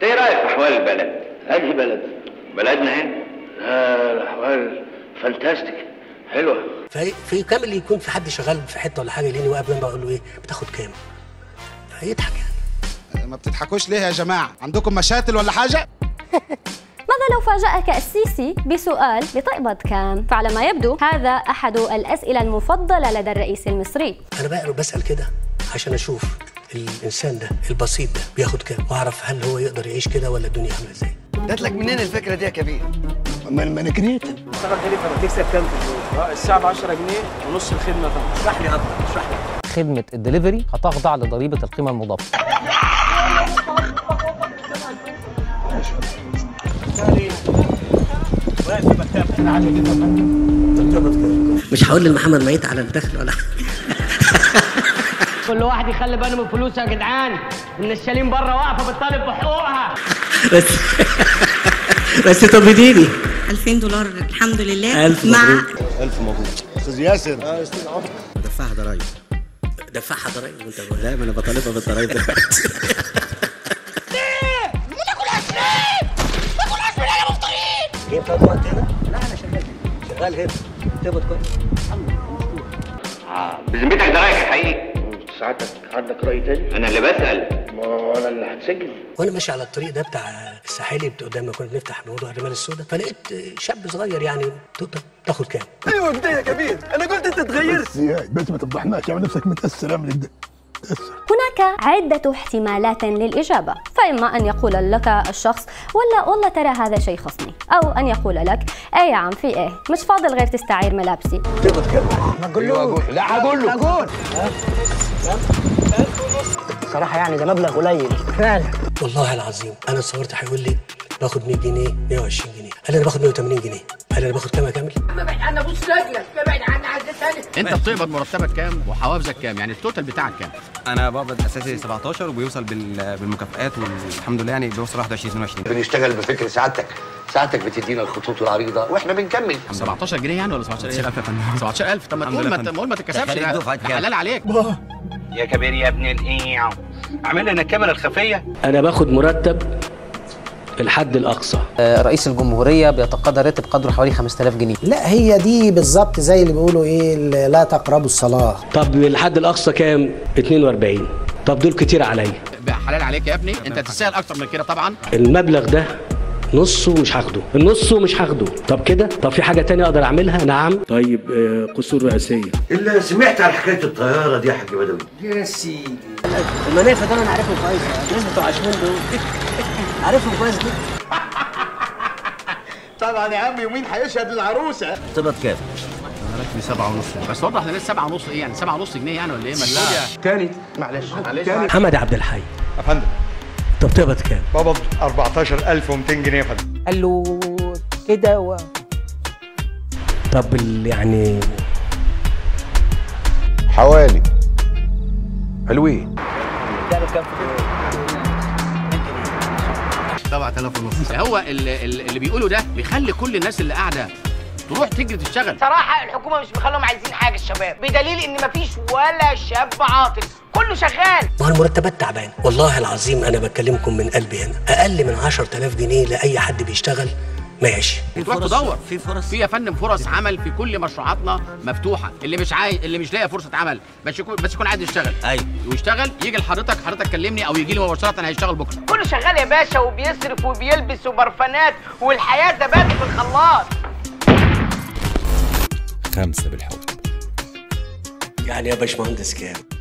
ايه رايك في احوال البلد انهي بلد؟ بلدنا هنا لا الاحوال فانتاستيك حلوه في في كامل يكون في حد شغال في حته ولا حاجه يلاقيني واقف جنبه اقول له ايه بتاخد كام؟ فيضحك يعني ما بتضحكوش ليه يا جماعه عندكم مشاتل ولا حاجه ماذا لو فاجأك السيسي بسؤال بتقبض كام؟ فعلى ما يبدو هذا أحد الأسئلة المفضلة لدى الرئيس المصري انا بقى بسال كده عشان اشوف الانسان ده البسيط ده بياخد كام واعرف هل هو يقدر يعيش كده ولا الدنيا عامله ازاي جات لك منين الفكره دي يا كبير؟ من من كريت اشتغل دليفري بتكسب كام في اليوم؟ الساعة ب 10 جنيه ونص الخدمة كام؟ اشرح لي أكتر اشرح لي خدمة الدليفري هتخضع لضريبة القيمة المضافة مش هقول لمحمد ميت على الدخل ولا كل واحد يخلي باله من فلوسه يا جدعان ان الشالين بره واقفه بتطالب بحقوقها بس بس طب اديني 2000 دولار الحمد لله ألف مع مبروك الف مبروك استاذ ياسر دفعها ضرايب دفعها ضرايب وانت لا ما انا بطالبها بالضرايب دلوقتي ايه بتقعد وقت هنا؟ لا انا شغال شغال هنا تقبض كويس اه بذمتك ده رايك الحقيقي ساعتك عندك راي تاني؟ انا اللي بسال ما انا اللي هتسجل وانا ماشي على الطريق ده بتاع الساحلي بتاع قدام ما كنا بنفتح موضوع الرمال السوداء فلقيت شاب صغير يعني تقدر تاخد كام؟ ايوه كده يا كبير انا قلت انت تغير بس ما تفضحناش اعمل نفسك متاثر اعمل كده هناك عدة احتمالات للإجابة فإما أن يقول لك الشخص ولا والله ترى هذا شيء خصني أو أن يقول لك أي يا عم في إيه مش فاضل غير تستعير ملابسي لا هقول له هقول صراحه يعني ده مبلغ قليل فعلا والله العظيم انا اتصورت هيقول لي باخد 100 جنيه 120 جنيه هل انا باخد 180 جنيه هل انا باخد كام يا كامل؟ ابعد عنا بص رجلك ابعد عنا عز ثاني انت بتقبض مرتبك كام وحوافزك كام يعني التوتال بتاعك كام انا بقبض اساسي 17 وبيوصل بال- بالمكافآت والحمد لله يعني بيوصل 21 22 بنشتغل بفكر سعادتك سعادتك بتدينا الخطوط العريضه واحنا بنكمل 17 جنيه يعني ولا 17000 17000 يا فندم 17000 طب ما الحمد تقول لله ما يا ت- قول ما تتكسفش خليك ده دفعة ده كام؟ حلال عليك يا كبير يا ابن الايه عملنا لنا الكاميرا الخفيه انا باخد مرتب الحد الاقصى آه، رئيس الجمهورية بيتقاضى راتب قدره حوالي 5000 جنيه لا هي دي بالظبط زي اللي بيقولوا ايه ال- لا تقربوا الصلاه طب الحد الاقصى كام؟ 42 طب دول كتير عليا بقى حلال عليك يا ابني انت تستاهل اكتر من كده طبعا المبلغ ده نصه مش هاخده النصه مش هاخده طب كده طب في حاجه تانية اقدر اعملها نعم طيب قصور رئاسيه اللي سمعت عن حكايه الطياره دي يا حاج بدوي يا سيدي المنافع دول انا عارفهم كويس الناس بتوع عشمون دول عارفهم كويس جدا طبعا يا عم يومين هيشهد العروسه تقبض كام؟ ب 7 ونص بس وضح لنا 7 ونص ايه يعني 7 ونص جنيه يعني ولا ايه مجنون تاني معلش معلش حمد عبد الحي يا فندم طب تقبض كام؟ بقبض 14200 جنيه يا فندم قال له كده و... طب ال- يعني حوالي حلوين 7000 ونص هو اللي, اللي بيقوله ده بيخلي كل الناس اللي قاعده تروح تجري تشتغل صراحه الحكومه مش مخليهم عايزين حاجه الشباب بدليل ان مفيش ولا شاب عاطل كله شغال ما هو المرتبات تعبان والله العظيم انا بكلمكم من قلبي هنا اقل من 10000 جنيه لاي حد بيشتغل ما يعيش تروح تدور في فرص في يا فندم فرص عمل في كل مشروعاتنا مفتوحه اللي مش عايز اللي مش لاقي فرصه عمل بس يكون بس يكون عايز يشتغل ايوه ويشتغل يجي لحضرتك حضرتك كلمني او يجي لي مباشره هيشتغل بكره كله شغال يا باشا وبيصرف وبيلبس وبرفانات والحياه زبادي في الخلاط خمسة بالحب يعني يا باشمهندس كام؟